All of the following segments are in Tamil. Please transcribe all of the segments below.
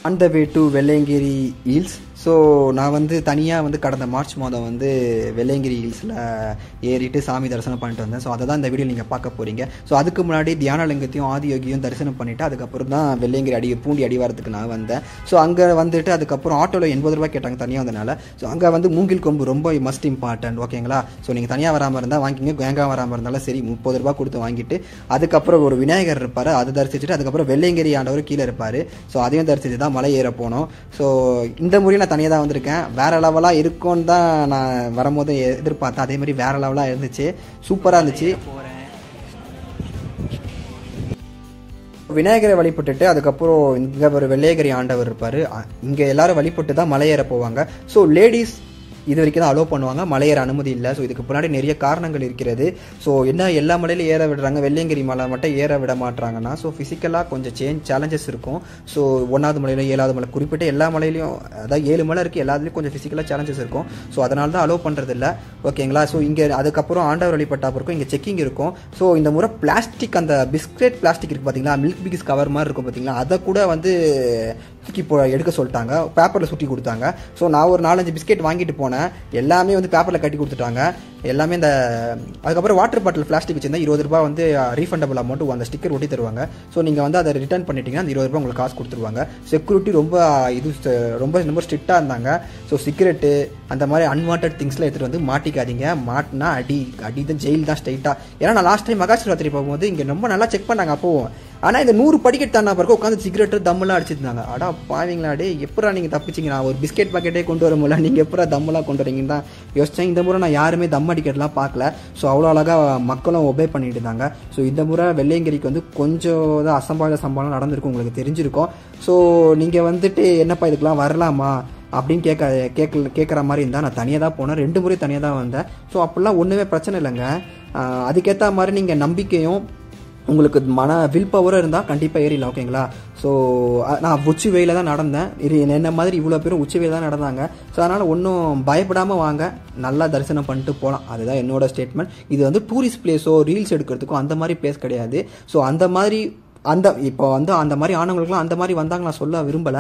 on the way to Velliangiri hills so நான் வந்து தனியாக வந்து கடந்த மார்ச் மாதம் வந்து வெள்ளையங்கிரி ஹில்ஸில் ஏறிட்டு சாமி தரிசனம் பண்ணிட்டு வந்தேன் ஸோ அதை தான் இந்த வீடியோ நீங்கள் பார்க்க போகிறீங்க ஸோ அதுக்கு முன்னாடி தியானலிங்கத்தையும் ஆதியோகியும் தரிசனம் பண்ணிவிட்டு அதுக்கப்புறம் தான் வெள்ளையங்கிரி அடி பூண்டி அடிவாரத்துக்கு நான் வந்தேன் ஸோ அங்கே வந்துட்டு அதுக்கப்புறம் ஆட்டோவில் எண்பது ரூபாய் கேட்டாங்க தனியாக வந்தனால ஸோ அங்கே வந்து மூங்கில் கொம்பு ரொம்ப மஸ்ட் இம்பார்ட்டன்ட் ஓகேங்களா ஸோ நீங்கள் தனியாக வராமல் இருந்தால் வாங்கிங்க கேங்காக வராமல் இருந்தாலும் சரி முப்பது ரூபாய் கொடுத்து வாங்கிட்டு அதுக்கப்புறம் ஒரு விநாயகர் இருப்பார் அதை தரிசிச்சுட்டு அதுக்கப்புறம் வெள்ளையங்கிரி ஆண்டவர் கீழே இருப்பார் ஸோ அதையும் தரிசித்து தான் மலை ஏற போனோம் ஸோ இந்த முறையும் நான் தனியாக தான் வந்திருக்கேன் வேற லெவலாக இருக்கும்னு தான் நான் வரும்போது எதிர்பார்த்தேன் அதே மாதிரி வேற லெவலாக இருந்துச்சு சூப்பராக இருந்துச்சு விநாயகரை வழிபட்டுட்டு அதுக்கப்புறம் இங்கே ஒரு வெள்ளையகிரி ஆண்டவர் இருப்பார் இங்கே எல்லாரும் வழிபட்டு தான் மலையேற போவாங்க ஸோ லேடிஸ் இது வரைக்கும் தான் அலோவ் பண்ணுவாங்க மலையேற அனுமதி இல்லை ஸோ இதுக்கு முன்னாடி நிறைய காரணங்கள் இருக்கிறது ஸோ என்ன எல்லா மலையிலும் ஏற விடுறாங்க வெள்ளையங்கிரி மலை மட்டும் ஏற விட மாட்டாங்கன்னா ஸோ ஃபிசிக்கலாக கொஞ்சம் சேஞ்ச் சேலஞ்சஸ் இருக்கும் ஸோ ஒன்றாவது மலையிலும் ஏழாவது மலை குறிப்பிட்ட எல்லா மலையிலையும் அதாவது ஏழு மலை இருக்குது எல்லாத்துலேயும் கொஞ்சம் ஃபிசிக்கலாக சேலஞ்சஸ் இருக்கும் ஸோ அதனால தான் அலோவ் பண்ணுறது இல்லை ஓகேங்களா ஸோ இங்கே அதுக்கப்புறம் ஆண்டவர் வழிபட்டா இருக்கும் இங்கே செக்கிங் இருக்கும் ஸோ இந்த முறை பிளாஸ்டிக் அந்த பிஸ்கெட் பிளாஸ்டிக் இருக்குது பார்த்தீங்களா மில்க் பிகிஸ் கவர் மாதிரி இருக்கும் பார்த்தீங்களா அதை கூட வந்து தூக்கி போ எடுக்க சொல்லிட்டாங்க பேப்பரில் சுற்றி கொடுத்தாங்க ஸோ நான் ஒரு நாலஞ்சு பிஸ்கெட் வாங்கிட்டு போனேன் எல்லாமே வந்து பேப்பரில் கட்டி கொடுத்துட்டாங்க எல்லாமே இந்த அதுக்கப்புறம் வாட்டர் பாட்டில் பிளாஸ்டிக் வச்சிருந்தா இருபது ரூபாய் வந்து ரீஃபண்டபிள் அமௌண்ட் அந்த ஸ்டிக்கர் ஒட்டி தருவாங்க ஸோ நீங்கள் வந்து அதை ரிட்டர்ன் பண்ணிட்டீங்கன்னா அந்த இருபது ரூபாய் உங்களுக்கு காசு கொடுத்துருவாங்க செக்யூரிட்டி ரொம்ப இது ரொம்ப ரொம்ப ஸ்ட்ரிக்டாக இருந்தாங்க ஸோ சிகரெட்டு அந்த மாதிரி அன்வான்ட் திங்ஸ்லாம் எடுத்துகிட்டு வந்து மாட்டிக்காதீங்க மாட்டினா அடி அடி தான் ஜெயில் தான் ஸ்ட்ரைட்டாக ஏன்னா நான் லாஸ்ட் டைம் மகாசிவராத்திரி போகும்போது இங்கே ரொம்ப நல்லா செக் பண்ணாங்க அப்போவும் ஆனால் இந்த நூறு படிக்கட் தாண்டா பிறகு உட்காந்து சிகரெட்டு தம்மெல்லாம் அடிச்சிருந்தாங்க அடா பாவீங்களா டே எப்படா நீங்கள் தப்பிச்சிங்க நான் ஒரு பிஸ்கெட் பாக்கெட்டே கொண்டு வர முடியல நீங்கள் எப்படா தம்மெல்லாம் கொண்டு வரீங்கன்னு தான் யோசிச்சேன் இந்த முறை நான் யாருமே தம் அடிக்கிறதுலாம் பார்க்கல ஸோ அவ்வளோ அழகாக மக்களும் ஒபே பண்ணிட்டு இருந்தாங்க ஸோ இந்த முறை வெள்ளையங்கிரிக்கு வந்து கொஞ்சம் தான் அசம்பாவித சம்பளம் நடந்திருக்கும் உங்களுக்கு தெரிஞ்சிருக்கும் ஸோ நீங்கள் வந்துட்டு என்னப்பா இதுக்கெலாம் வரலாமா அப்படின்னு கேட்க கேட்க கேட்குற மாதிரி இருந்தால் நான் தனியாக தான் போனேன் ரெண்டு முறை தனியாக தான் வந்தேன் ஸோ அப்படிலாம் ஒன்றுமே பிரச்சனை இல்லைங்க ஆஹ் அதுக்கேற்ற மாதிரி நீங்கள் நம்பிக்கையும் உங்களுக்கு மன வில் பவரும் இருந்தால் கண்டிப்பாக ஏறிடலாம் ஓகேங்களா ஸோ நான் உச்சி வெயில தான் நடந்தேன் இது என்ன மாதிரி இவ்வளோ பேரும் உச்சி வெயில் தான் நடந்தாங்க ஸோ அதனால் ஒன்றும் பயப்படாமல் வாங்க நல்லா தரிசனம் பண்ணிட்டு போகலாம் அதுதான் என்னோட ஸ்டேட்மெண்ட் இது வந்து டூரிஸ்ட் பிளேஸோ ரீல்ஸ் எடுக்கிறதுக்கோ அந்த மாதிரி பிளேஸ் கிடையாது ஸோ அந்த மாதிரி அந்த இப்போ வந்து அந்த மாதிரி ஆனவங்களுக்குலாம் அந்த மாதிரி வந்தாங்க நான் சொல்ல விரும்பலை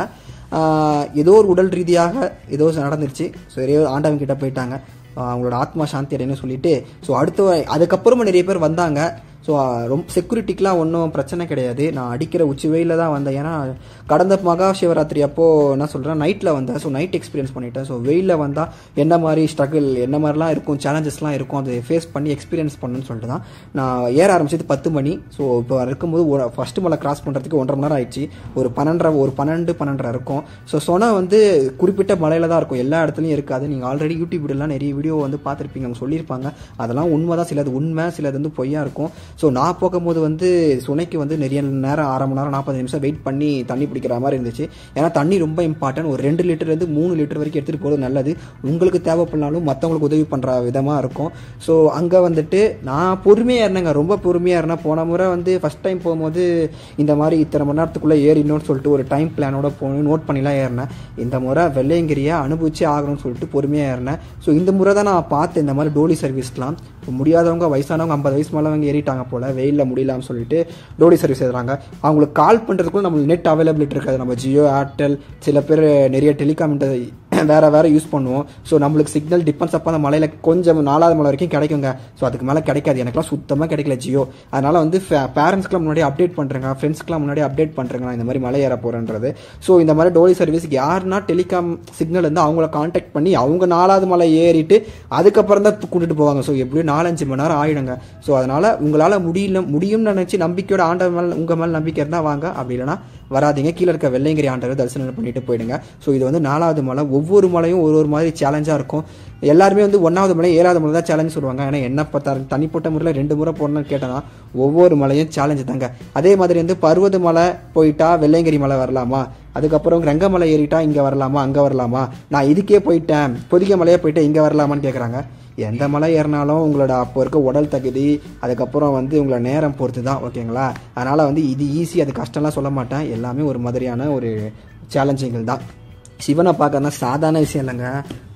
ஏதோ ஒரு உடல் ரீதியாக ஏதோ நடந்துருச்சு ஸோ நிறைய ஆண்டவன் கிட்ட போயிட்டாங்க அவங்களோட ஆத்மா சாந்தி அடையணும்னு சொல்லிட்டு ஸோ அடுத்த அதுக்கப்புறமா நிறைய பேர் வந்தாங்க ஸோ ரொம்ப செக்யூரிட்டிக்கெலாம் ஒன்றும் பிரச்சனை கிடையாது நான் அடிக்கிற உச்சி வெயில தான் வந்தேன் ஏன்னா கடந்த மகா சிவராத்திரி அப்போது என்ன சொல்கிறேன் நைட்டில் வந்தேன் ஸோ நைட் எக்ஸ்பீரியன்ஸ் பண்ணிட்டேன் ஸோ வெயிலில் வந்தால் என்ன மாதிரி ஸ்ட்ரகிள் என்ன மாதிரிலாம் இருக்கும் சேலஞ்சஸ்லாம் இருக்கும் அதை ஃபேஸ் பண்ணி எக்ஸ்பீரியன்ஸ் பண்ணணும்னு சொல்லிட்டு தான் நான் ஏற ஆரம்பிச்சது பத்து மணி ஸோ இப்போ இருக்கும்போது ஒரு ஃபஸ்ட்டு மலை கிராஸ் பண்ணுறதுக்கு ஒன்றரை மணி நேரம் ஆயிடுச்சு ஒரு பன்னெண்டரை ஒரு பன்னெண்டு பன்னெண்டரை இருக்கும் ஸோ சொன்னால் வந்து குறிப்பிட்ட மலையில தான் இருக்கும் எல்லா இடத்துலையும் இருக்காது நீங்கள் ஆல்ரெடி யூடியூப் வீடியோலாம் நிறைய வீடியோ வந்து பார்த்துருப்பீங்க அவங்க சொல்லியிருப்பாங்க அதெல்லாம் உண்மை தான் சிலது உண்மை சிலது வந்து பொய்யா இருக்கும் ஸோ நான் போகும்போது வந்து சுனைக்கு வந்து நிறைய நேரம் அரை மணி நேரம் நாற்பது நிமிஷம் வெயிட் பண்ணி தண்ணி பிடிக்கிற மாதிரி இருந்துச்சு ஏன்னா தண்ணி ரொம்ப இம்பார்ட்டன்ட் ஒரு ரெண்டு லிட்டர்லேருந்து மூணு லிட்டர் வரைக்கும் எடுத்துகிட்டு போகிறது நல்லது உங்களுக்கு தேவைப்படனாலும் மற்றவங்களுக்கு உதவி பண்ணுற விதமாக இருக்கும் ஸோ அங்கே வந்துட்டு நான் பொறுமையாக இருந்தேங்க ரொம்ப பொறுமையாக இருந்தேன் போன முறை வந்து ஃபஸ்ட் டைம் போகும்போது இந்த மாதிரி இத்தனை மணி நேரத்துக்குள்ளே ஏறினோன்னு சொல்லிட்டு ஒரு டைம் பிளானோட போகணும் நோட் பண்ணிலாம் ஏறினேன் இந்த முறை வெள்ளையங்கிரியை அனுபவிச்சே ஆகணும்னு சொல்லிட்டு பொறுமையாக ஏறினேன் ஸோ இந்த முறை தான் நான் பார்த்தேன் இந்த மாதிரி டோலி சர்வீஸ்லாம் முடியாதவங்க வயசானவங்க ஐம்பது வயசு மேலவங்க ஏறிட்டாங்க போல் வெயிலில் முடியலாம்னு சொல்லிட்டு டோலி சர்வீஸ் எழுதுறாங்க அவங்களுக்கு கால் பண்ணுறதுக்குள்ள நம்மளுக்கு நெட் அவைலபிலிட்டி இருக்காது நம்ம ஜியோ ஏர்டெல் சில பேர் நிறைய டெலிகாம் வேற வேற யூஸ் பண்ணுவோம் ஸோ நம்மளுக்கு சிக்னல் டிபெண்ட்ஸ் அப்போ அந்த மலையில் கொஞ்சம் நாலாவது மலை வரைக்கும் கிடைக்குங்க ஸோ அதுக்கு மேலே கிடைக்காது எனக்குலாம் சுத்தமாக கிடைக்கல ஜியோ அதனால வந்து பேரண்ட்ஸ்க்குலாம் முன்னாடி அப்டேட் பண்ணுறேங்க ஃப்ரெண்ட்ஸ்க்குலாம் முன்னாடி அப்டேட் பண்ணுறேங்க நான் இந்த மாதிரி மலை ஏற போகிறேன்றது ஸோ இந்த மாதிரி டோலி சர்வீஸ்க்கு யாருன்னா டெலிகாம் சிக்னல் வந்து அவங்கள காண்டாக்ட் பண்ணி அவங்க நாலாவது மலை ஏறிட்டு அதுக்கப்புறம் தான் கூட்டிட்டு போவாங்க ஸோ எப்படியும் நாலஞ்சு மணி நேரம் ஆயிடுங்க ஸோ அதனால உங்களால் முடியல முடியும்னு நினச்சி நம்பிக்கையோட ஆண்டவர் மேலே உங்கள் மேலே நம்பிக்கை இருந்தால் வாங்க அப்படி இல்லைனா வராதிங்க கீழே இருக்க வெள்ளையங்கிரி ஆண்டவர் தரிசனம் பண்ணிட்டு போயிடுங்க ஸோ இது வந்து நாலாவது மலை ஒவ்வொரு மலையும் ஒரு ஒரு மாதிரி சேலஞ்சாக இருக்கும் எல்லாருமே வந்து ஒன்றாவது மலை ஏழாவது மலை தான் சேலஞ்ச் சொல்லுவாங்க ஏன்னா என்ன பார்த்தாரு தனிப்பட்ட முறையில் ரெண்டு முறை போடணும்னு கேட்டனா ஒவ்வொரு மலையும் சேலஞ்சு தாங்க அதே மாதிரி வந்து பருவத மலை போயிட்டா வெள்ளையங்கிரி மலை வரலாமா அதுக்கப்புறம் ரெங்கமலை ஏறிட்டா இங்கே வரலாமா அங்கே வரலாமா நான் இதுக்கே போயிட்டேன் பொதிகை மலையே போயிட்டு இங்கே வரலாமான்னு கேட்குறாங்க எந்த மலை ஏறினாலும் உங்களோட அப்போ இருக்க உடல் தகுதி அதுக்கப்புறம் வந்து உங்களோட நேரம் பொறுத்து தான் ஓகேங்களா அதனால் வந்து இது ஈஸி அது கஷ்டம்லாம் சொல்ல மாட்டேன் எல்லாமே ஒரு மாதிரியான ஒரு சேலஞ்சிங்கள் தான் சிவனை பார்க்கறதுனா சாதாரண விஷயம் இல்லைங்க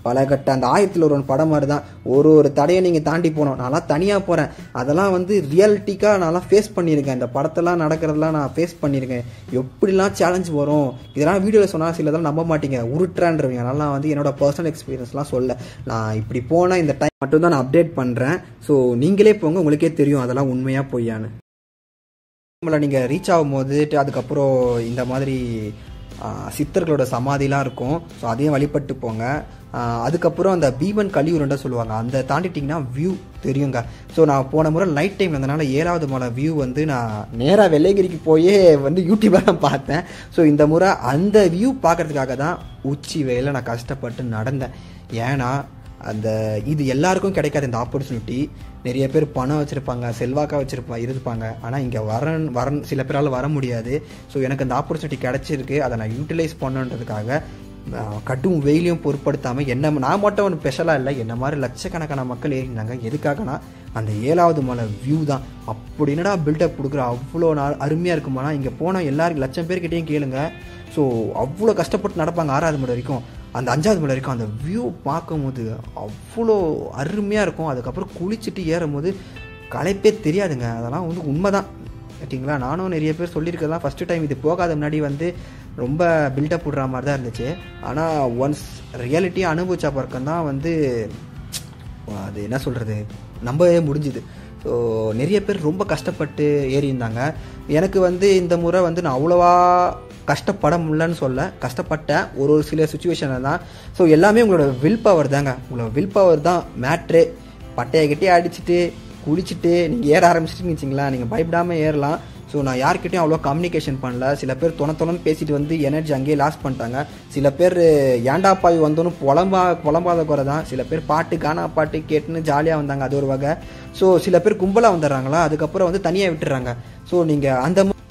பல கட்ட அந்த ஆயிரத்தில் ஒரு படம் மாதிரி தான் ஒரு ஒரு தடையை நீங்கள் தாண்டி போனோம் நான்லாம் தனியாக போகிறேன் அதெல்லாம் வந்து ரியாலிட்டிக்காக நான்லாம் ஃபேஸ் பண்ணியிருக்கேன் இந்த படத்தெல்லாம் நடக்கிறதெல்லாம் நான் ஃபேஸ் பண்ணியிருக்கேன் எப்படிலாம் சேலஞ்ச் வரும் இதெல்லாம் வீடியோவில் சொன்னால் சிலதெல்லாம் நம்ப மாட்டீங்க உருட்டுறான்றவங்க அதெல்லாம் வந்து என்னோட பர்சனல் எக்ஸ்பீரியன்ஸ்லாம் சொல்ல நான் இப்படி போனால் இந்த டைம் மட்டும் தான் நான் அப்டேட் பண்ணுறேன் ஸோ நீங்களே போங்க உங்களுக்கே தெரியும் அதெல்லாம் உண்மையாக பொய்யான்னு நம்மளை நீங்கள் ரீச் ஆகும்போது அதுக்கப்புறம் இந்த மாதிரி ஆ, சித்தர்களோட சமாதிலாம் இருக்கும் ஸோ அதையும் வழிபட்டு போங்க ஆ, அதுக்கப்புறம் அந்த பீமன் கலியூரண்டா சொல்லுவாங்க அந்த தாண்டிட்டிங்கன்னா வியூ தெரியுங்க ஸோ நான் போன முறை நைட் டைம் வந்தனால ஏழாவது மலை வியூ வந்து நான் நேராக வெள்ளைகிரிக்கு போயே வந்து யூடியூப்ல தான் பார்த்தேன் ஸோ இந்த முறை அந்த வியூ பார்க்கறதுக்காக தான் உச்சி வெயில நான் கஷ்டப்பட்டு நடந்தேன் ஏன்னா அந்த இது எல்லாருக்கும் கிடைக்காது இந்த ஆப்பர்ச்சுனிட்டி நிறைய பேர் பணம் வச்சுருப்பாங்க செல்வாக்கா வச்சுருப்பா இருப்பாங்க ஆனால் இங்கே வரன் வரன் சில பேரால் வர முடியாது ஸோ எனக்கு அந்த ஆப்பர்ச்சுனிட்டி கிடச்சிருக்கு அதை நான் யூட்டிலைஸ் பண்ணுன்றதுக்காக ஆஹ், கடும் வெயிலையும் பொருட்படுத்தாமல் என்ன நான் மட்டும் ஒன்று ஸ்பெஷலாக இல்லை என்ன மாதிரி லட்சக்கணக்கான மக்கள் ஏறினாங்க எதுக்காகனா அந்த ஏழாவது மலை வியூ தான் அப்படி என்னடா பில்டப் கொடுக்குற அவ்வளோ நாள் அருமையாக இருக்குமானா இங்கே போனால் எல்லாருக்கும் லட்சம் பேர்கிட்டையும் கேளுங்க ஸோ அவ்வளோ கஷ்டப்பட்டு நடப்பாங்க ஆறாவது மலை வரைக்கும் அந்த அஞ்சாவது மலை வரைக்கும் அந்த வியூ பார்க்கும்போது அவ்வளோ அருமையாக இருக்கும் அதுக்கப்புறம் குளிச்சுட்டு ஏறும்போது களைப்பே தெரியாதுங்க அதெல்லாம் வந்து உண்மைதான் ஓகேங்களா நானும் நிறைய பேர் சொல்லியிருக்கிறதெல்லாம் ஃபஸ்ட்டு டைம் இது போகாத முன்னாடி வந்து ரொம்ப பில்டப் விடுற மாதிரி தான் இருந்துச்சு ஆனால் ஒன்ஸ் ரியாலிட்டியை அனுபவிச்ச பறக்கம் தான் வந்து அது என்ன சொல்கிறது நம்பவே முடிஞ்சுது ஸோ நிறைய பேர் ரொம்ப கஷ்டப்பட்டு ஏறி இருந்தாங்க எனக்கு வந்து இந்த முறை வந்து நான் அவ்வளோவா கஷ்டப்பட முடியலன்னு சொல்ல கஷ்டப்பட்டேன் ஒரு ஒரு சில சுச்சுவேஷனில் தான் ஸோ எல்லாமே உங்களோட வில் பவர் தாங்க உங்களோட வில் பவர் தான் மேட்ரு பட்டையை கட்டி அடிச்சுட்டு குளிச்சுட்டு நீங்கள் ஏற ஆரம்பிச்சிட்டிங்கன்னு வச்சிங்களேன் நீங்கள் பயப்படாமல் ஏறலாம் ஸோ நான் யார்கிட்டயும் அவ்வளோ கம்யூனிகேஷன் பண்ணல சில பேர் தொண தொணன்னு பேசிட்டு வந்து எனர்ஜி அங்கேயே லாஸ் பண்ணிட்டாங்க சில பேர் ஏண்டா பாய் வந்தோன்னு புலம்பா புலம்பாத குறை தான் சில பேர் பாட்டு கானா பாட்டு கேட்டுன்னு ஜாலியாக வந்தாங்க அது ஒரு வகை ஸோ சில பேர் கும்பலாக வந்துடுறாங்களா அதுக்கப்புறம் வந்து தனியாக விட்டுறாங்க ஸோ நீங்கள் அந்த மா-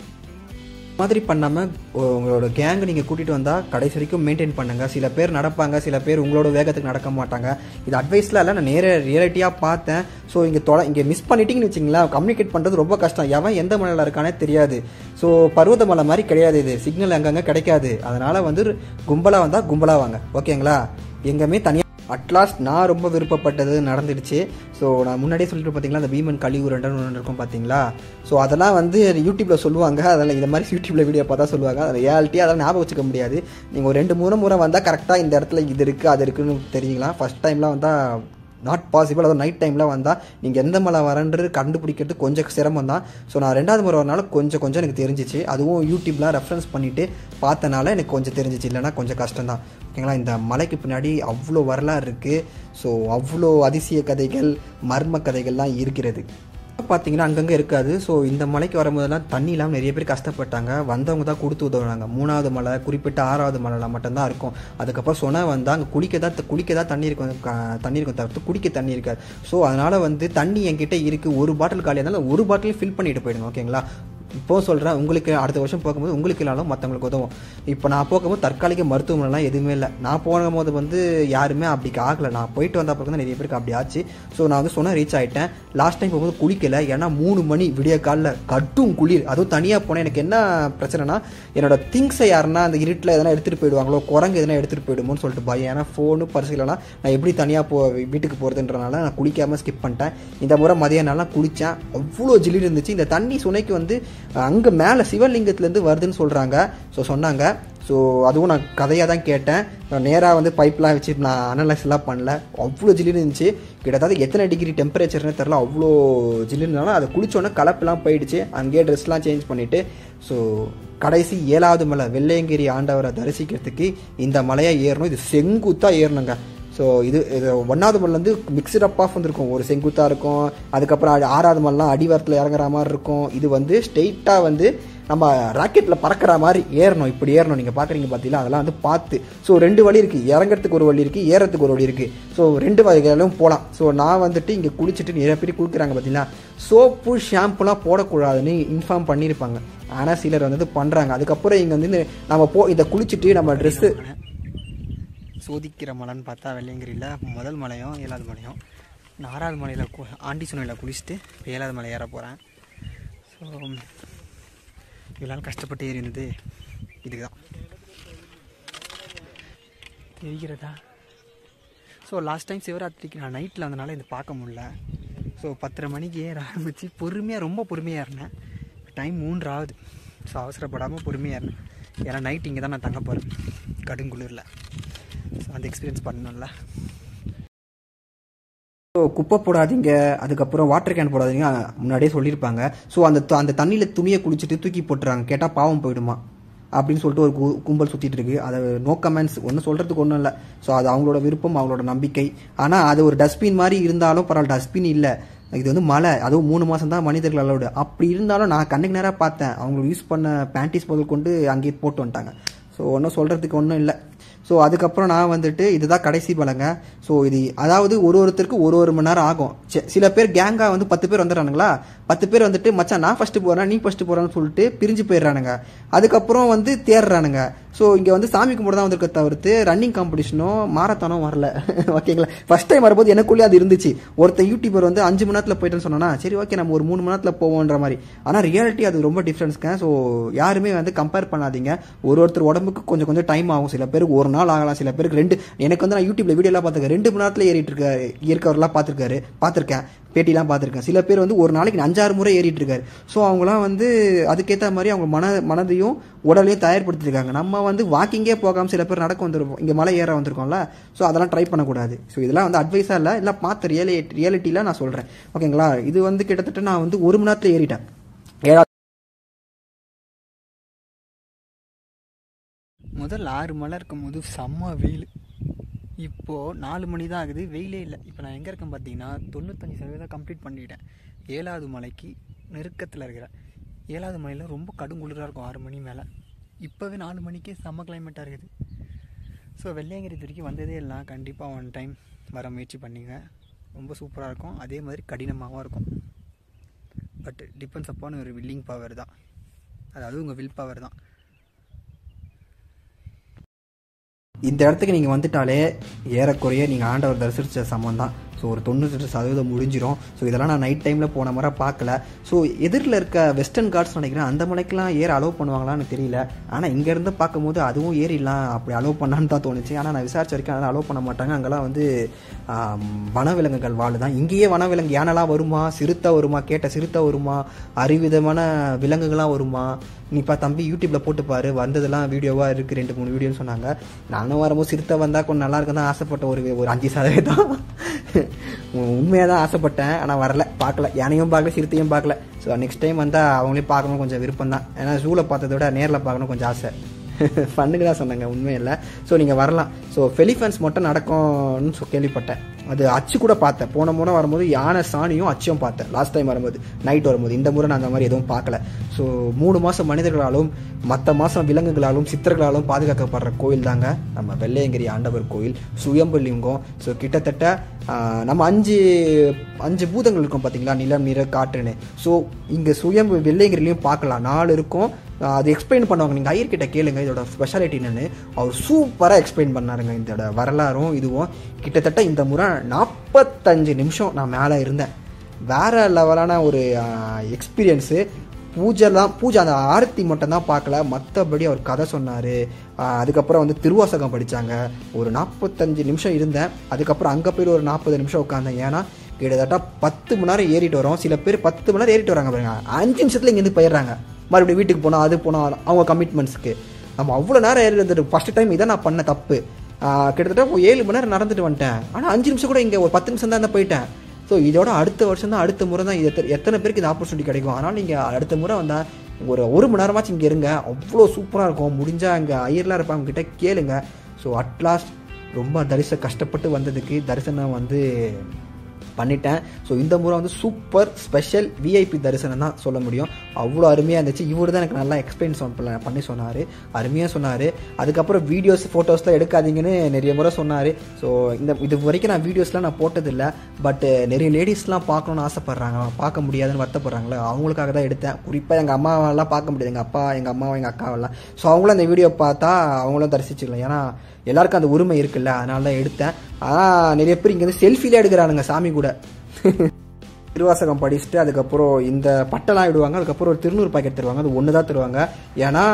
மாதிரி பண்ணாமல் உங்களோட கேங் நீங்கள் கூட்டிகிட்டு வந்தால் கடைசி வரைக்கும் மெயின்டைன் பண்ணுங்கள் சில பேர் நடப்பாங்க சில பேர் உங்களோட வேகத்துக்கு நடக்க மாட்டாங்க இது அட்வைஸ்லாம் இல்லை நான் நேர ரியாலிட்டியாக பார்த்தேன் ஸோ இங்கே தொலை இங்கே மிஸ் பண்ணிட்டீங்கன்னு வச்சிங்களேன் கம்யூனிகேட் பண்ணுறது ரொம்ப கஷ்டம் எவன் எந்த மலையில் இருக்கானே தெரியாது ஸோ பருவத மலை மாதிரி கிடையாது இது சிக்னல் அங்கங்கே கிடைக்காது அதனால் வந்து கும்பலாக வந்தால் கும்பலாக வாங்க ஓகேங்களா எங்கேயுமே தனியாக அட்லாஸ்ட் நான் ரொம்ப விருப்பப்பட்டது நடந்துடுச்சு ஸோ நான் முன்னாடியே சொல்லிட்டு பார்த்தீங்களா அந்த பீமன் கழிவுரண்டன் ஒன்று இருக்கும் பார்த்தீங்களா ஸோ அதெல்லாம் வந்து யூடியூப்பில் சொல்லுவாங்க அதெல்லாம் இந்த மாதிரி யூடியூப்பில் வீடியோ பார்த்தா சொல்லுவாங்க அதில் ரியாலிட்டி அதெல்லாம் ஞாபகம் வச்சுக்க முடியாது நீங்கள் ஒரு ரெண்டு மூணு முறை வந்தால் கரெக்டாக இந்த இடத்துல இது இருக்குது அது இருக்குன்னு தெரிஞ்சுக்கலாம் ஃபஸ்ட் டைம்லாம் வந்தால் நாட் பாசிபிள் அதுவும் நைட் டைமில் வந்தால் நீங்கள் எந்த மலை வரன்றது கண்டுபிடிக்கிறது கொஞ்சம் சிரமம் தான் ஸோ நான் ரெண்டாவது முறை வரனால கொஞ்சம் கொஞ்சம் எனக்கு தெரிஞ்சிச்சு அதுவும் யூடியூப்லாம் ரெஃபரன்ஸ் பண்ணிவிட்டு பார்த்தனால எனக்கு கொஞ்சம் தெரிஞ்சிச்சு இல்லைன்னா கொஞ்சம் கஷ்டம் தான் ஓகேங்களா இந்த மலைக்கு பின்னாடி அவ்வளோ வரலாறு இருக்குது ஸோ அவ்வளோ அதிசய கதைகள் மர்ம கதைகள்லாம் இருக்கிறது பார்த்தீங்கன்னா அங்கங்கே இருக்காது ஸோ இந்த மலைக்கு வரும்போதெல்லாம் தண்ணி இல்லாமல் நிறைய பேர் கஷ்டப்பட்டாங்க வந்தவங்க தான் கொடுத்து உதவுனாங்க மூணாவது மலை குறிப்பிட்ட ஆறாவது மலையில் மட்டும்தான் இருக்கும் அதுக்கப்புறம் சொன்ன வந்தால் அங்கே குளிக்க தான் குளிக்க தான் தண்ணி இருக்கும் க- தண்ணி இருக்கும் தவிர்த்து குடிக்க தண்ணி இருக்காது ஸோ அதனால் வந்து தண்ணி என்கிட்ட இருக்குது ஒரு பாட்டில் காலியாக இருந்தாலும் ஒரு பாட்டில் ஃபில் பண்ணிட்டு போயிடுங்க ஓகேங்களா இப்போ சொல்கிறேன் உங்களுக்கு அடுத்த வருஷம் போகும்போது உங்களுக்கு இல்லாலும் மற்றவங்களுக்கு உதவும் இப்போ நான் போகும்போது தற்காலிக மருத்துவமனைலாம் எதுவுமே இல்லை நான் போகும்போது வந்து யாருமே அப்படி ஆகலை நான் போயிட்டு வந்த அப்புறம் தான் நிறைய பேருக்கு அப்படி ஆச்சு ஸோ நான் வந்து சொன்ன ரீச் ஆகிட்டேன் லாஸ்ட் டைம் போகும்போது குளிக்கல ஏன்னா மூணு மணி விடிய காலில் கட்டும் குளிர் அதுவும் தனியாக போனேன் எனக்கு என்ன பிரச்சனைனா என்னோட திங்ஸை யாருன்னா அந்த இருட்டில் எதனா எடுத்துகிட்டு போயிடுவாங்களோ குரங்கு எதனா எடுத்துகிட்டு போயிடுமோன்னு சொல்லிட்டு பயம் ஏன்னா ஃபோனு பரிசு இல்லைனா நான் எப்படி தனியாக போ வீட்டுக்கு போகிறதுன்றனால நான் குளிக்காமல் ஸ்கிப் பண்ணிட்டேன் இந்த முறை மதிய நாள்லாம் குளித்தேன் அவ்வளோ ஜில்லு இருந்துச்சு இந்த தண்ணி சுனைக்கு வந்து அங்கே மேலே சிவலிங்கத்துலேருந்து வருதுன்னு சொல்கிறாங்க ஸோ சொன்னாங்க ஸோ அதுவும் நான் கதையாக தான் கேட்டேன் நான் நேராக வந்து பைப்லாம் வச்சு நான் அனலைஸ் எல்லாம் பண்ணல அவ்வளோ ஜில்லுன்னு இருந்துச்சு கிட்டத்தட்ட எத்தனை டிகிரி டெம்பரேச்சர்னு தெரில அவ்வளோ ஜில்லுனாலும் அதை குளிச்சோன்னே கலப்பெல்லாம் போயிடுச்சு அங்கேயே ட்ரெஸ்லாம் சேஞ்ச் பண்ணிவிட்டு ஸோ கடைசி ஏழாவது மலை வெள்ளையங்கிரி ஆண்டவரை தரிசிக்கிறதுக்கு இந்த மலையை ஏறணும் இது செங்குத்தாக ஏறணுங்க ஸோ இது இது ஒன்றாவது மலைலேருந்து மிக்சட் அப் ஆஃப் வந்துருக்கும் ஒரு செங்குத்தாக இருக்கும் அதுக்கப்புறம் ஆ- ஆறாவது மலைலாம் அடிவாரத்தில் இறங்குற மாதிரி இருக்கும் இது வந்து ஸ்ட்ரெயிட்டாக வந்து நம்ம ராக்கெட்டில் பறக்கிற மாதிரி ஏறணும் இப்படி ஏறணும் நீங்கள் பார்க்குறீங்க பார்த்தீங்களா அதெல்லாம் வந்து பார்த்து ஸோ ரெண்டு வழி இருக்குது இறங்குறதுக்கு ஒரு வழி இருக்குது ஏறத்துக்கு ஒரு வழி இருக்குது ஸோ ரெண்டு வகைகளும் போகலாம் ஸோ நான் வந்துட்டு இங்கே குளிச்சுட்டு நிறைய பேர் குளிக்கிறாங்க பார்த்தீங்களா சோப்பு ஷாம்புலாம் போடக்கூடாதுன்னு இன்ஃபார்ம் பண்ணியிருப்பாங்க ஆனால் சிலர் வந்து பண்ணுறாங்க அதுக்கப்புறம் இங்கே வந்து இந்த நம்ம போ இதை குளிச்சுட்டு நம்ம ட்ரெஸ்ஸு சோதிக்கிற மலைன்னு பார்த்தா வெள்ளையங்கிரியில் முதல் மலையும் ஏழாவது மலையும் நான் ஆறாவது மலையில் கு ஆண்டி சுனையில் குளிச்சுட்டு இப்போ ஏழாவது மலை ஏற போகிறேன் ஸோ இவ்வளோ நாள் கஷ்டப்பட்டு ஏறி இருந்தது இதுக்கு தான் தெரிகிறதா ஸோ லாஸ்ட் டைம் சிவராத்திரிக்கு நான் நைட்டில் வந்தனால இது பார்க்க முடியல ஸோ பத்தரை மணிக்கு ஏற ஆரம்பித்து பொறுமையாக ரொம்ப பொறுமையாக இருந்தேன் டைம் மூன்று ஆகுது ஸோ அவசரப்படாமல் பொறுமையாக இருந்தேன் ஏன்னா நைட் இங்கே தான் நான் தங்க போகிறேன் கடுங்குளிரில் ஸோ அந்த எக்ஸ்பீரியன்ஸ் பண்ணணும்ல ஸோ குப்பை போடாதீங்க அதுக்கப்புறம் வாட்டர் கேன் போடாதீங்க முன்னாடியே சொல்லியிருப்பாங்க ஸோ அந்த த- அந்த தண்ணியில் துணியை குளிச்சுட்டு தூக்கி போட்டுறாங்க கேட்டால் பாவம் போயிடுமா அப்படின்னு சொல்லிட்டு ஒரு கு- கும்பல் சுற்றிட்டு இருக்கு அதை நோ கமெண்ட்ஸ் ஒன்றும் சொல்கிறதுக்கு ஒன்றும் இல்லை ஸோ அது அவங்களோட விருப்பம் அவங்களோட நம்பிக்கை ஆனால் அது ஒரு டஸ்ட்பின் மாதிரி இருந்தாலும் பரவாயில்ல டஸ்ட்பின் இல்லை இது வந்து மழை அதுவும் மூணு மாதம் தான் மனிதர்கள் அலோடு அப்படி இருந்தாலும் நான் கண்ணுக்கு நேராக பார்த்தேன் அவங்க யூஸ் பண்ண பேண்டிஸ் முதல் கொண்டு அங்கேயே போட்டு வந்துட்டாங்க ஸோ ஒன்றும் சொல்கிறதுக்கு ஒன்றும் இல்லை ஸோ அதுக்கப்புறம் நான் வந்துட்டு இதுதான் கடைசி பலங்க ஸோ இது அதாவது ஒரு ஒருத்தருக்கு ஒரு ஒரு மணி நேரம் ஆகும் சி- சில பேர் கேங்காக வந்து பத்து பேர் வந்துடுறானுங்களா பத்து பேர் வந்துட்டு மச்சான் நான் ஃபஸ்ட்டு போகிறேன் நீ ஃபஸ்ட்டு போகிறேன்னு சொல்லிட்டு பிரிஞ்சு போயிடுறானுங்க அதுக்கப்புறம் வந்து தேடுறானுங்க ஸோ இங்கே வந்து சாமி கும்பிட தான் வந்திருக்க தவிர்த்து ரன்னிங் காம்படிஷனும் மாரத்தானும் வரல ஓகேங்களா ஃபர்ஸ்ட் டைம் வரும்போது எனக்குள்ளே அது இருந்துச்சு ஒருத்தன் யூடியூபர் வந்து அஞ்சு மணி நேரத்தில் போயிட்டேன்னு சொன்னா சரி ஓகே நம்ம ஒரு மூணு மணி நேரத்தில் போவோன்ற மாதிரி ஆனால் ரியாலிட்டி அது ரொம்ப டிஃப்ரென்ஸ்ங்க ஸோ யாருமே வந்து கம்பேர் பண்ணாதீங்க ஒரு ஒருத்தர் உடம்புக்கு கொஞ்சம் கொஞ்சம் டைம் ஆகும் சில பேருக்கு ஒரு நாள் ஆகலாம் சில பேருக்கு ரெண்டு எனக்கு வந்து நான் யூடியூப்ல வீடியோலாம் பார்த்துருக்கேன் ரெண்டு மணி நேரத்தில் ஏறிட்டு இருக்க இருக்கவரெல்லாம் பார்த்துருக்காரு பார்த்துருக்கேன் பேட்டிலாம் பார்த்துருக்கேன் சில பேர் வந்து ஒரு நாளைக்கு அஞ்சாறு முறை ஏறிட்டு இருக்காரு ஸோ அவங்களாம் வந்து அதுக்கேற்ற மாதிரி அவங்க மன மனதையும் உடலையும் தயார்படுத்திருக்காங்க நம்ம வந்து வாக்கிங்கே போகாமல் சில பேர் நடக்க வந்திருப்போம் இங்கே மலை ஏற வந்திருக்கோம்ல ஸோ அதெல்லாம் ட்ரை பண்ணக்கூடாது ஸோ இதெல்லாம் வந்து அட்வைஸாக இல்லை இல்லை பார்த்த ரியலி ரியாலிட்டியில் நான் சொல்கிறேன் ஓகேங்களா இது வந்து கிட்டத்தட்ட நான் வந்து ஒரு மணி நேரத்தில் ஏறிட்டேன் ஏழா முதல் ஆறு மலை இருக்கும் போது செம்ம வெயில் இப்போது நாலு மணி தான் ஆகுது வெயிலே இல்லை இப்போ நான் எங்கே இருக்கேன் பார்த்தீங்கன்னா தொண்ணூத்தஞ்சு சதவீதம் கம்ப்ளீட் பண்ணிட்டேன் ஏழாவது மலைக்கு நெருக்கத்தில் இருக்கிறேன் ஏழாவது மலையில் ரொம்ப கடுங்குளிராக இருக்கும் ஆறு மணி மேலே இப்போவே நாலு மணிக்கே செம்ம கிளைமேட்டாக இருக்குது ஸோ வெள்ளையங்கிரி இது வரைக்கும் வந்ததே இல்லை கண்டிப்பாக ஒன் டைம் வர முயற்சி பண்ணிங்க ரொம்ப சூப்பராக இருக்கும் அதே மாதிரி கடினமாகவும் இருக்கும் பட் டிபெண்ட்ஸ் அப்பான் ஒரு வில்லிங் பவர் தான் அதாவது உங்கள் வில் பவர் தான் இந்த இடத்துக்கு நீங்கள் வந்துட்டாலே ஏறக்குறைய நீங்கள் ஆண்டவர் தரிசித்த சமம் தான் ஸோ ஒரு தொண்ணூத்தெட்டு சதவீதம் முடிஞ்சிரும் ஸோ இதெல்லாம் நான் நைட் டைமில் போன முறை பார்க்கல ஸோ எதிரில் இருக்க வெஸ்டர்ன் கார்ட்ஸ் நினைக்கிறேன் அந்த மலைக்கெலாம் ஏற அலோவ் பண்ணுவாங்களான்னு தெரியல ஆனால் இங்கேருந்து பார்க்கும்போது அதுவும் ஏறிடலாம் அப்படி அலோவ் பண்ணான்னு தான் தோணுச்சு ஆனால் நான் விசாரிச்ச வரைக்கும் அதெல்லாம் அலோவ் பண்ண மாட்டாங்க அங்கெல்லாம் வந்து ஆம், வனவிலங்குகள் வாழுதான் இங்கேயே வனவிலங்கு யானைலாம் வருமா சிறுத்தை வருமா கேட்ட சிறுத்தை வருமா அரிவிதமான விலங்குகள்லாம் வருமா நீப்பா தம்பி யூடியூப்ல போட்டு பாரு வந்ததெல்லாம் வீடியோவா இருக்கு ரெண்டு மூணு வீடியோன்னு சொன்னாங்க நானும் வரும்போது சிறுத்தை வந்தா கொஞ்சம் நல்லா இருக்கும் தான் ஆசைப்பட்ட ஒரு ஒரு அஞ்சு சதவீதம் உண்மையாக தான் ஆசைப்பட்டேன் ஆனால் வரல பார்க்கல யானையும் பார்க்கல சிறுத்தையும் பார்க்கல ஸோ நெக்ஸ்ட் டைம் வந்தால் அவங்களையும் பார்க்கணும் கொஞ்சம் விருப்பம் தான் ஏன்னா ஜூவில் பார்த்ததை விட நேரில் பார்க்கணும் கொஞ்சம் ஆசை ஃபண்ணுக்கு தான் சொன்னாங்க உண்மை இல்லை ஸோ நீங்கள் வரலாம் ஸோ ஃபெலிஃபன்ஸ் மட்டும் நடக்கும்னு சொ- கேள்விப்பட்டேன் அது அச்சு கூட பார்த்தேன் போன முறை வரும்போது யானை சாணியும் அச்சும் பார்த்தேன் லாஸ்ட் டைம் வரும்போது நைட் வரும்போது இந்த முறை நான் அந்த மாதிரி எதுவும் பார்க்கல ஸோ மூணு மாதம் மனிதர்களாலும் மற்ற மாதம் விலங்குகளாலும் சித்தர்களாலும் பாதுகாக்கப்படுற கோயில் தாங்க நம்ம வெள்ளையங்கிரி ஆண்டவர் கோயில் சுயம்பு லிங்கம் ஸோ கிட்டத்தட்ட ஆஹ், நம்ம அஞ்சு அஞ்சு பூதங்கள் இருக்கும் பார்த்தீங்களா நிலம் நிற காற்றுன்னு ஸோ இங்கே சுயம்பு வெள்ளையங்கிரிலையும் பார்க்கலாம் நாலு இருக்கும் ஆஹ், அது எக்ஸ்பிளைன் பண்ணுவாங்க நீங்கள் ஐயர்கிட்ட கேளுங்க இதோட ஸ்பெஷாலிட்டி என்னன்னு அவர் சூப்பராக எக்ஸ்பிளைன் பண்ணாருங்க இதோட வரலாறும் இதுவும் கிட்டத்தட்ட இந்த முறை நாற்பத்தஞ்சு நிமிஷம் நான் மேலே இருந்தேன் வேற லெவலான ஒரு எக்ஸ்பீரியன்ஸு பூஜைலாம் பூஜை அந்த ஆரத்தி மட்டும் தான் பார்க்கல மற்றபடி அவர் கதை சொன்னார் அதுக்கப்புறம் வந்து திருவாசகம் படித்தாங்க ஒரு நாற்பத்தஞ்சு நிமிஷம் இருந்தேன் அதுக்கப்புறம் அங்கே போய் ஒரு நாற்பது நிமிஷம் உட்காந்தேன் ஏன்னா கிட்டத்தட்ட பத்து மணி நேரம் ஏறிட்டு வரோம் சில பேர் பத்து மணி நேரம் ஏறிட்டு வராங்க பாருங்க அஞ்சு நிமிஷத்தில் இங்கேருந்து போயிடுறாங்க மறுபடியும் வீட்டுக்கு போனோம் அது போனோம் அவங்க கமிட்மெண்ட்ஸ்க்கு நம்ம அவ்வளோ நேரம் ஏறி வந்துட்டு ஃபஸ்ட்டு டைம் இதை நான் பண்ண தப்பு ஆஹ் கிட்டத்தட்ட ஒரு ஏழு மணி நேரம் நடந்துட்டு வந்துட்டேன் ஆனால் அஞ்சு நிமிஷம் கூட இங்கே ஒரு பத்து நிமிஷம் தான் இருந்தா போயிட்டேன் ஸோ இதோட அடுத்த வருஷம் தான் அடுத்த முறை தான் இது எத்த- எத்தனை பேருக்கு இந்த ஆப்பர்ச்சுனிட்டி கிடைக்கும் அதனால் நீங்கள் அடுத்த முறை வந்தால் ஒரு ஒரு மணி நேரமாச்சும் இங்கே இருங்க அவ்வளோ சூப்பராக இருக்கும் முடிஞ்சால் அங்கே ஐயர்லாம் இருப்பாங்க கிட்ட கேளுங்க ஸோ அட்லாஸ்ட் ரொம்ப தரிச கஷ்டப்பட்டு வந்ததுக்கு தரிசனம் வந்து பண்ணிட்டேன் ஸோ இந்த முறை வந்து சூப்பர் ஸ்பெஷல் விஐபி தரிசனம் தான் சொல்ல முடியும் அவ்வளோ அருமையாக இருந்துச்சு இவர் தான் எனக்கு நல்லா எக்ஸ்பிளைன் சொன்ன பண்ணி சொன்னார் அருமையாக சொன்னார் அதுக்கப்புறம் வீடியோஸ் ஃபோட்டோஸ்லாம் எடுக்காதீங்கன்னு நிறைய முறை சொன்னார் ஸோ இந்த இது வரைக்கும் நான் வீடியோஸ்லாம் நான் போட்டதில்லை பட் நிறைய லேடிஸ்லாம் பார்க்கணுன்னு ஆசைப்பட்றாங்க பார்க்க முடியாதுன்னு வருத்தப்படுறாங்களே அவங்களுக்காக தான் எடுத்தேன் குறிப்பாக எங்கள் அம்மாவெல்லாம் பார்க்க முடியாது எங்கள் அப்பா எங்கள் அம்மாவும் எங்கள் அக்காவெல்லாம் ஸோ அவங்களும் அந்த வீடியோ பார்த்தா அவங்களும் தரிசிச்சுக்கலாம் ஏன்னா எல்லாருக்கும் அந்த உரிமை இருக்குல்ல அதனால தான் எடுத்தேன் ஆனால் நிறைய பேர் இங்கே வந்து செல்ஃபிலே எடுக்கிறானுங்க சாமி கூட திருவாசகம் படிச்சுட்டு அதுக்கப்புறம் இந்த பட்டெல்லாம் இடுவாங்க அதுக்கப்புறம் ஒரு திருநூறு பாக்கெட் தருவாங்க அது ஒன்று தான் தருவாங்க ஏன்னா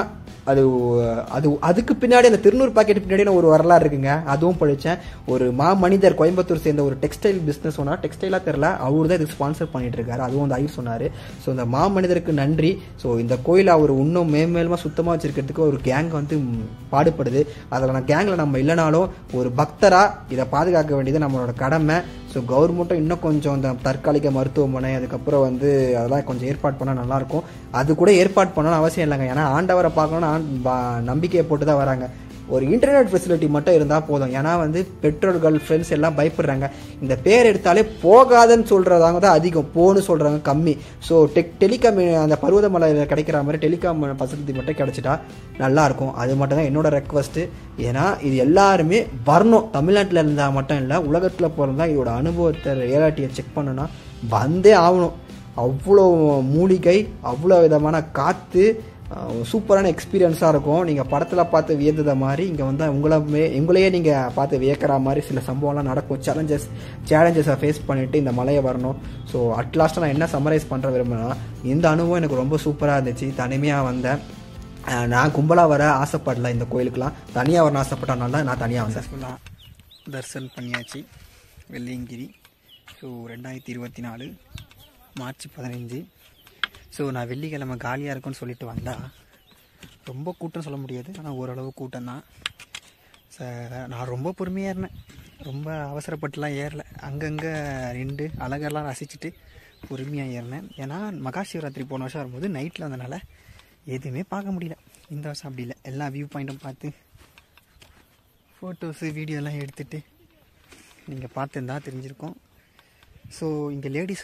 அது அது அதுக்கு பின்னாடி அந்த திருநூறு பாக்கெட் பின்னாடி நான் ஒரு வரலாறு இருக்குங்க அதுவும் படித்தேன் ஒரு மா மனிதர் கோயம்புத்தூர் சேர்ந்த ஒரு டெக்ஸ்டைல் பிஸ்னஸ் ஓனர் டெக்ஸ்டைலாக தெரில அவர் தான் இதுக்கு ஸ்பான்சர் பண்ணிட்டு இருக்காரு அதுவும் அந்த ஐயர் சொன்னார் ஸோ இந்த மா மனிதருக்கு நன்றி ஸோ இந்த கோயிலை அவர் இன்னும் மேம்மேலுமா சுத்தமாக வச்சிருக்கிறதுக்கு ஒரு கேங் வந்து ம், பாடுபடுது அதில் நான் கேங்கில் நம்ம இல்லைனாலும் ஒரு பக்தராக இதை பாதுகாக்க வேண்டியது நம்மளோட கடமை ஸோ கவர்மெண்ட்டும் இன்னும் கொஞ்சம் இந்த தற்காலிக மருத்துவமனை அதுக்கப்புறம் வந்து அதெல்லாம் கொஞ்சம் ஏற்பாடு பண்ணால் நல்லாயிருக்கும் அது கூட ஏற்பாடு பண்ணணும்னு அவசியம் இல்லைங்க ஏன்னா ஆண்டவரை பார்க்கணும்னு ஆண் பா- நம்பிக்கையை போட்டு தான் வராங்க ஒரு இன்டர்நெட் ஃபெசிலிட்டி மட்டும் இருந்தால் போதும் ஏன்னா வந்து பெற்றோர்கள் ஃப்ரெண்ட்ஸ் எல்லாம் பயப்படுறாங்க இந்த பேர் எடுத்தாலே போகாதன்னு சொல்கிறதாங்க தான் அதிகம் போன்னு சொல்கிறாங்க கம்மி ஸோ டெக் டெலிகாம் அந்த பருவதமலையில் கிடைக்கிற மாதிரி டெலிகாம் ஃபெசிலிட்டி மட்டும் கிடைச்சிட்டா நல்லாயிருக்கும் அது மட்டும் தான் என்னோட ரெக்வஸ்ட்டு ஏன்னா இது எல்லாருமே வரணும் தமிழ்நாட்டில் இருந்தால் மட்டும் இல்லை உலகத்தில் பிறந்தா இதோட அனுபவத்தை ரியாலிட்டியை செக் பண்ணணும்னா வந்தே ஆகணும் அவ்வளோ மூலிகை அவ்வளோ விதமான காற்று சூப்பரான எக்ஸ்பீரியன்ஸாக இருக்கும் நீங்கள் படத்தில் பார்த்து வியந்தத மாதிரி இங்கே வந்து உங்களை மே- உங்களையே நீங்கள் பார்த்து வியக்கிற மாதிரி சில சம்பவம்லாம் நடக்கும் சேலஞ்சஸ் சேலஞ்சஸை ஃபேஸ் பண்ணிவிட்டு இந்த மலையை வரணும் ஸோ அட்லாஸ்ட்டாக நான் என்ன சம்மரைஸ் பண்ணுற விரும்புனா இந்த அனுபவம் எனக்கு ரொம்ப சூப்பராக இருந்துச்சு தனிமையாக வந்தேன் அஹ் நான் கும்பலாக வர ஆசைப்படல இந்த கோயிலுக்குலாம் தனியாக வரணும் ஆசைப்பட்டனால தான் நான் தனியாக வந்தேன் சக்ஸஸ்ஃபுல்லாக தரிசனம் பண்ணியாச்சு வெள்ளியங்கிரி ஸோ ரெண்டாயிரத்தி இருபத்தி நாலு மார்ச் பதினஞ்சு ஸோ நான் வெள்ளிக்கிழமை காலியாக இருக்குன்னு சொல்லிட்டு வந்தா ரொம்ப கூட்டம் சொல்ல முடியாது ஆனால் ஓரளவு கூட்டம் தான் நான் ரொம்ப பொறுமையாக இருந்தேன் ரொம்ப அவசரப்பட்டுலாம் ஏறல அங்கங்கே நின்று அழகெல்லாம் ரசிச்சுட்டு பொறுமையாக ஏறினேன் ஏன்னா மகா சிவராத்திரி போன வருஷம் வரும்போது நைட்டில் வந்தனால எதுவுமே பார்க்க முடியல இந்த வருஷம் அப்படி இல்லை எல்லா வியூ பாயிண்ட்டும் பார்த்து ஃபோட்டோஸு வீடியோலாம் எடுத்துட்டு நீங்கள் பார்த்துருந்தா தெரிஞ்சிருக்கும் ஸோ இங்கே லேடிஸ்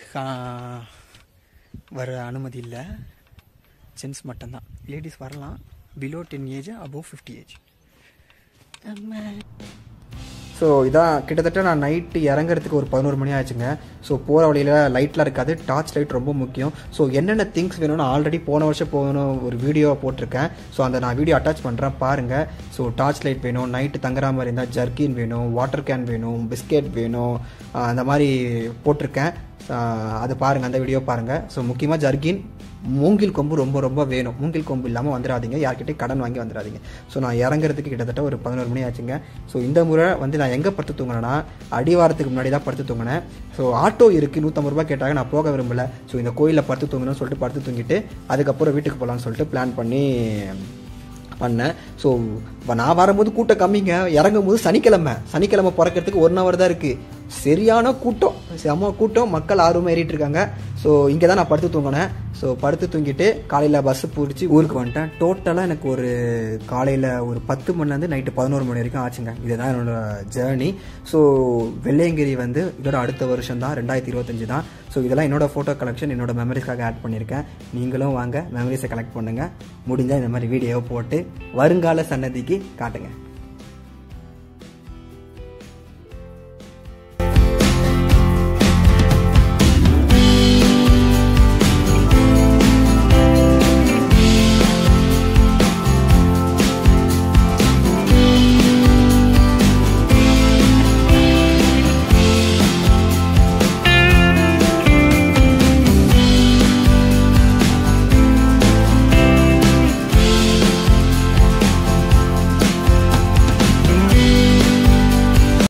வர அனுமதி இல்லை ஜென்ஸ் மட்டும்தான் லேடிஸ் வரலாம் below ten age above fifty age so இதான் கிட்டத்தட்ட நான் நைட்டு இறங்குறதுக்கு ஒரு பதினோரு மணி ஆச்சுங்க ஸோ போகிற வழியில் லைட்லாம் இருக்காது டார்ச் லைட் ரொம்ப முக்கியம் ஸோ என்னென்ன திங்ஸ் வேணும்னு ஆல்ரெடி போன வருஷம் போகணும் ஒரு வீடியோ போட்டிருக்கேன் ஸோ அந்த நான் வீடியோ அட்டாச் பண்ணுறேன் பாருங்கள் ஸோ டார்ச் லைட் வேணும் நைட்டு தங்குற மாதிரி இருந்தால் ஜர்கின் வேணும் வாட்டர் கேன் வேணும் பிஸ்கெட் வேணும் ஆஹ் அந்த மாதிரி போட்டிருக்கேன் ஆஹ் அது பாருங்கள் அந்த வீடியோ பாருங்கள் ஸோ முக்கியமாக ஜர்கின் மூங்கில் கொம்பு ரொம்ப ரொம்ப வேணும் மூங்கில் கொம்பு இல்லாமல் வந்துடாதீங்க யார்கிட்டயும் கடன் வாங்கி வந்துடாதீங்க ஸோ நான் இறங்குறதுக்கு கிட்டத்தட்ட ஒரு பதினோரு மணி ஆச்சுங்க ஸோ இந்த முறை வந்து நான் எங்கே படுத்து தூங்கினேன்னா அடிவாரத்துக்கு முன்னாடி தான் படுத்து தூங்கினேன் ஸோ ஆட்டோ இருக்குது நூற்றம்பது ரூபாய் கேட்டாங்க நான் போக விரும்பல ஸோ இந்த கோயிலில் படுத்து தூங்கணும்னு சொல்லிட்டு படுத்து தூங்கிட்டு அதுக்கப்புறம் வீட்டுக்கு போகலான்னு சொல்லிட்டு பிளான் பண்ணி பண்ணேன் ஸோ இப்போ நான் வரும்போது கூட்டம் கம்மிங்க இறங்கும் போது சனிக்கிழமை சனிக்கிழமை பிறக்கிறதுக்கு ஒன் ஹவர் தான் இருக்குது சரியான கூட்டம் செம கூட்டம் மக்கள் ஆர்வமாக ஏறிட்டு இருக்காங்க ஸோ இங்கே தான் நான் படுத்து தூங்கினேன் ஸோ படுத்து தூங்கிட்டு காலையில் பஸ்ஸு பிடிச்சி ஊருக்கு வந்துட்டேன் டோட்டலாக எனக்கு ஒரு காலையில் ஒரு பத்து மணிலேருந்து நைட்டு பதினோரு மணி வரைக்கும் ஆச்சுங்க இதுதான் என்னோட ஜேர்னி ஸோ வெள்ளையங்கிரி வந்து இதோட அடுத்த வருஷம் தான் ரெண்டாயிரத்தி இருபத்தஞ்சு தான் ஸோ இதெல்லாம் என்னோட ஃபோட்டோ கலெக்ஷன் என்னோட மெமரிஸ்க்காக ஆட் பண்ணியிருக்கேன் நீங்களும் வாங்க மெமரிஸை கலெக்ட் பண்ணுங்கள் முடிஞ்சால் இந்த மாதிரி வீடியோவை போட்டு வருங்கால சன்னதிக்கு காட்டுங்க